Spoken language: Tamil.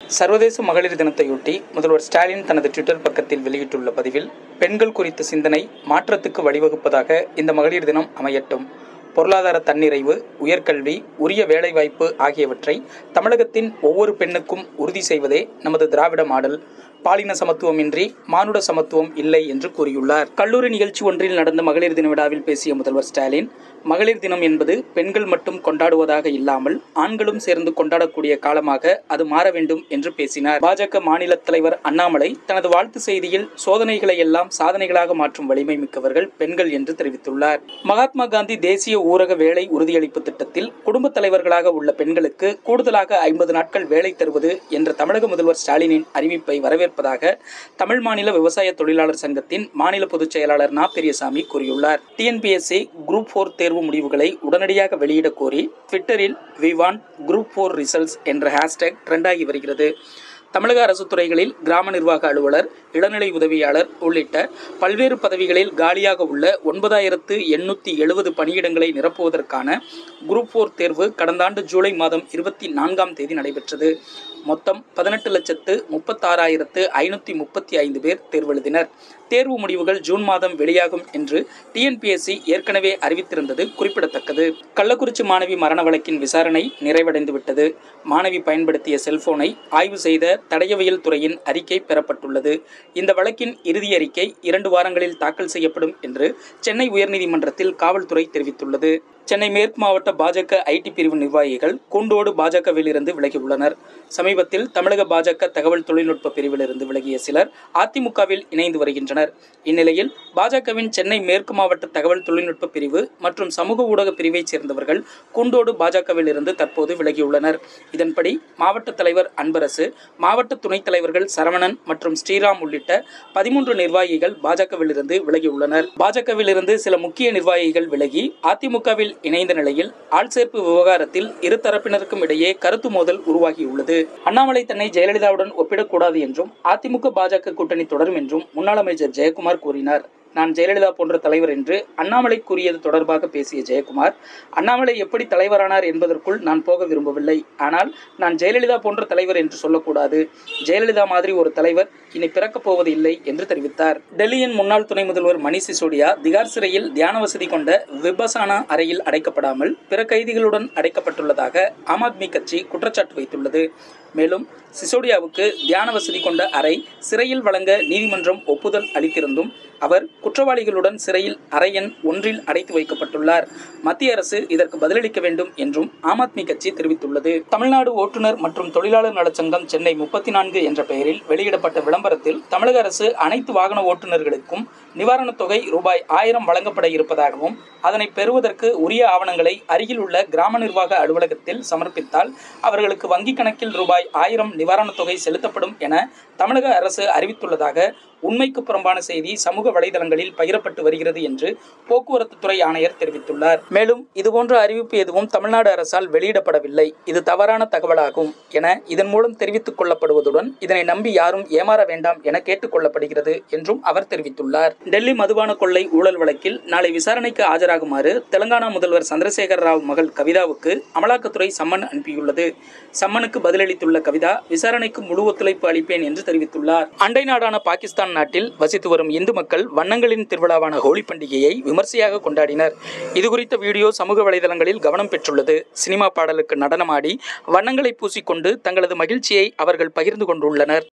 சர்வதேச மகளிர் தினத்தையொட்டி முதல்வர் ஸ்டாலின் தனது ட்விட்டர் பக்கத்தில் வெளியிட்டுள்ள பதிவில் பெண்கள் குறித்த சிந்தனை மாற்றத்துக்கு வழிவகுப்பதாக இந்த மகளிர் தினம் அமையட்டும் பொருளாதார தன்னிறைவு உயர்கல்வி உரிய வேலைவாய்ப்பு ஆகியவற்றை தமிழகத்தின் ஒவ்வொரு பெண்ணுக்கும் உறுதி செய்வதே நமது திராவிட மாடல் பாலின சமத்துவமின்றி மானுட சமத்துவம் இல்லை என்று கூறியுள்ளார் கல்லூரி நிகழ்ச்சி ஒன்றில் நடந்த மகளிர் தின விழாவில் பேசிய முதல்வர் ஸ்டாலின் மகளிர் தினம் என்பது பெண்கள் மட்டும் கொண்டாடுவதாக இல்லாமல் ஆண்களும் சேர்ந்து கொண்டாடக்கூடிய காலமாக அது மாற வேண்டும் என்று பேசினார் பாஜக மாநில தலைவர் அண்ணாமலை தனது வாழ்த்து செய்தியில் சோதனைகளை எல்லாம் சாதனைகளாக மாற்றும் வலிமை மிக்கவர்கள் பெண்கள் என்று தெரிவித்துள்ளார் மகாத்மா காந்தி தேசிய ஊரக வேலை உறுதியளிப்பு திட்டத்தில் குடும்ப தலைவர்களாக உள்ள பெண்களுக்கு கூடுதலாக ஐம்பது நாட்கள் வேலை தருவது என்ற தமிழக முதல்வர் ஸ்டாலினின் அறிவிப்பை வரவேற்பதாக தமிழ் மாநில விவசாய தொழிலாளர் சங்கத்தின் மாநில பொதுச் செயலாளர் நா பெரியசாமி கூறியுள்ளார் டிஎன்பிஎஸ்சி குரூப் போர் தேர்வு முடிவுகளை உடனடியாக வெளியிட கோரி ட்விட்டரில் we want group four results என்ற ஹேஷ்டேக் ட்ரெண்டாகி வருகிறது தமிழக அரசு துறைகளில் கிராம நிர்வாக அலுவலர் இளநிலை உதவியாளர் உள்ளிட்ட பல்வேறு பதவிகளில் காலியாக உள்ள ஒன்பதாயிரத்து எண்ணூற்றி எழுபது பணியிடங்களை நிரப்புவதற்கான குரூப் போர் தேர்வு கடந்த ஆண்டு ஜூலை மாதம் இருபத்தி நான்காம் தேதி நடைபெற்றது மொத்தம் பதினெட்டு லட்சத்து முப்பத்தாறாயிரத்து ஐநூற்றி முப்பத்தி ஐந்து பேர் தேர்வெழுதினர் தேர்வு முடிவுகள் ஜூன் மாதம் வெளியாகும் என்று டிஎன்பிஎஸ்சி ஏற்கனவே அறிவித்திருந்தது குறிப்பிடத்தக்கது கள்ளக்குறிச்சி மாணவி மரண வழக்கின் விசாரணை நிறைவடைந்து விட்டது மாணவி பயன்படுத்திய செல்போனை ஆய்வு செய்த தடயவியல் துறையின் அறிக்கை பெறப்பட்டுள்ளது இந்த வழக்கின் இறுதி அறிக்கை இரண்டு வாரங்களில் தாக்கல் செய்யப்படும் என்று சென்னை உயர்நீதிமன்றத்தில் காவல்துறை தெரிவித்துள்ளது சென்னை மேற்கு மாவட்ட பாஜக ஐடி பிரிவு நிர்வாகிகள் கூண்டோடு பாஜகவில் இருந்து விலகியுள்ளனர் சமீபத்தில் தமிழக பாஜக தகவல் தொழில்நுட்ப பிரிவில் இருந்து விலகிய சிலர் அதிமுகவில் இணைந்து வருகின்றனர் இந்நிலையில் பாஜகவின் சென்னை மேற்கு மாவட்ட தகவல் தொழில்நுட்ப பிரிவு மற்றும் சமூக ஊடக பிரிவைச் சேர்ந்தவர்கள் கூண்டோடு பாஜகவில் இருந்து தற்போது விலகியுள்ளனர் இதன்படி மாவட்ட தலைவர் அன்பரசு மாவட்ட துணைத் தலைவர்கள் சரவணன் மற்றும் ஸ்ரீராம் உள்ளிட்ட பதிமூன்று நிர்வாகிகள் பாஜகவில் இருந்து விலகியுள்ளனர் பாஜகவில் இருந்து சில முக்கிய நிர்வாகிகள் விலகி அதிமுகவில் இணைந்த நிலையில் ஆள் சேர்ப்பு விவகாரத்தில் இரு தரப்பினருக்கும் இடையே கருத்து மோதல் உருவாகியுள்ளது அண்ணாமலை தன்னை ஜெயலலிதாவுடன் ஒப்பிடக்கூடாது என்றும் அதிமுக பாஜக கூட்டணி தொடரும் என்றும் முன்னாள் அமைச்சர் ஜெயக்குமார் கூறினார் நான் ஜெயலலிதா போன்ற தலைவர் என்று அண்ணாமலை கூறியது தொடர்பாக பேசிய ஜெயக்குமார் அண்ணாமலை எப்படி தலைவரானார் என்பதற்குள் நான் போக விரும்பவில்லை ஆனால் நான் ஜெயலலிதா போன்ற தலைவர் என்று சொல்லக்கூடாது ஜெயலலிதா மாதிரி ஒரு தலைவர் இனி பிறக்கப் போவது இல்லை என்று தெரிவித்தார் டெல்லியின் முன்னாள் துணை முதல்வர் மணிஷ் சிசோடியா திகார் சிறையில் தியான வசதி கொண்ட விபசானா அறையில் அடைக்கப்படாமல் பிற கைதிகளுடன் அடைக்கப்பட்டுள்ளதாக ஆம் ஆத்மி கட்சி குற்றச்சாட்டு வைத்துள்ளது மேலும் சிசோடியாவுக்கு தியான வசதி கொண்ட அறை சிறையில் வழங்க நீதிமன்றம் ஒப்புதல் அளித்திருந்தும் அவர் குற்றவாளிகளுடன் சிறையில் அறை எண் ஒன்றில் அடைத்து வைக்கப்பட்டுள்ளார் மத்திய அரசு இதற்கு பதிலளிக்க வேண்டும் என்றும் ஆம் ஆத்மி கட்சி தெரிவித்துள்ளது தமிழ்நாடு ஓட்டுநர் மற்றும் தொழிலாளர் நலச்சங்கம் சென்னை முப்பத்தி நான்கு என்ற பெயரில் வெளியிடப்பட்ட விளம்பரத்தில் தமிழக அரசு அனைத்து வாகன ஓட்டுநர்களுக்கும் நிவாரணத் தொகை ரூபாய் ஆயிரம் வழங்கப்பட இருப்பதாகவும் அதனை பெறுவதற்கு உரிய ஆவணங்களை அருகில் உள்ள கிராம நிர்வாக அலுவலகத்தில் சமர்ப்பித்தால் அவர்களுக்கு வங்கிக் கணக்கில் ரூபாய் ஆயிரம் நிவாரணத் தொகை செலுத்தப்படும் என தமிழக அரசு அறிவித்துள்ளதாக உண்மைக்கு புறம்பான செய்தி சமூக வலைதளங்களில் பகிரப்பட்டு வருகிறது என்று போக்குவரத்து துறை ஆணையர் தெரிவித்துள்ளார் மேலும் இதுபோன்ற அறிவிப்பு எதுவும் தமிழ்நாடு அரசால் வெளியிடப்படவில்லை இது தவறான தகவலாகும் என இதன் மூலம் தெரிவித்துக் கொள்ளப்படுவதுடன் இதனை நம்பி யாரும் ஏமாற வேண்டாம் என கேட்டுக்கொள்ளப்படுகிறது என்றும் அவர் தெரிவித்துள்ளார் டெல்லி மதுபான கொள்ளை ஊழல் வழக்கில் நாளை விசாரணைக்கு ஆஜராகுமாறு தெலங்கானா முதல்வர் சந்திரசேகர ராவ் மகள் கவிதாவுக்கு அமலாக்கத்துறை சம்மன் அனுப்பியுள்ளது சம்மனுக்கு பதிலளித்துள்ள கவிதா விசாரணைக்கு முழு ஒத்துழைப்பு அளிப்பேன் என்று தெரிவித்துள்ளார் அண்டை நாடான பாகிஸ்தான் நாட்டில் வசித்து வரும் இந்து மக்கள் வண்ணங்களின் திருவிழாவான ஹோலி பண்டிகையை விமர்சையாக கொண்டாடினர் இதுகுறித்த வீடியோ சமூக வலைதளங்களில் கவனம் பெற்றுள்ளது சினிமா பாடலுக்கு நடனமாடி வண்ணங்களை பூசிக்கொண்டு தங்களது மகிழ்ச்சியை அவர்கள் பகிர்ந்து கொண்டுள்ளனர்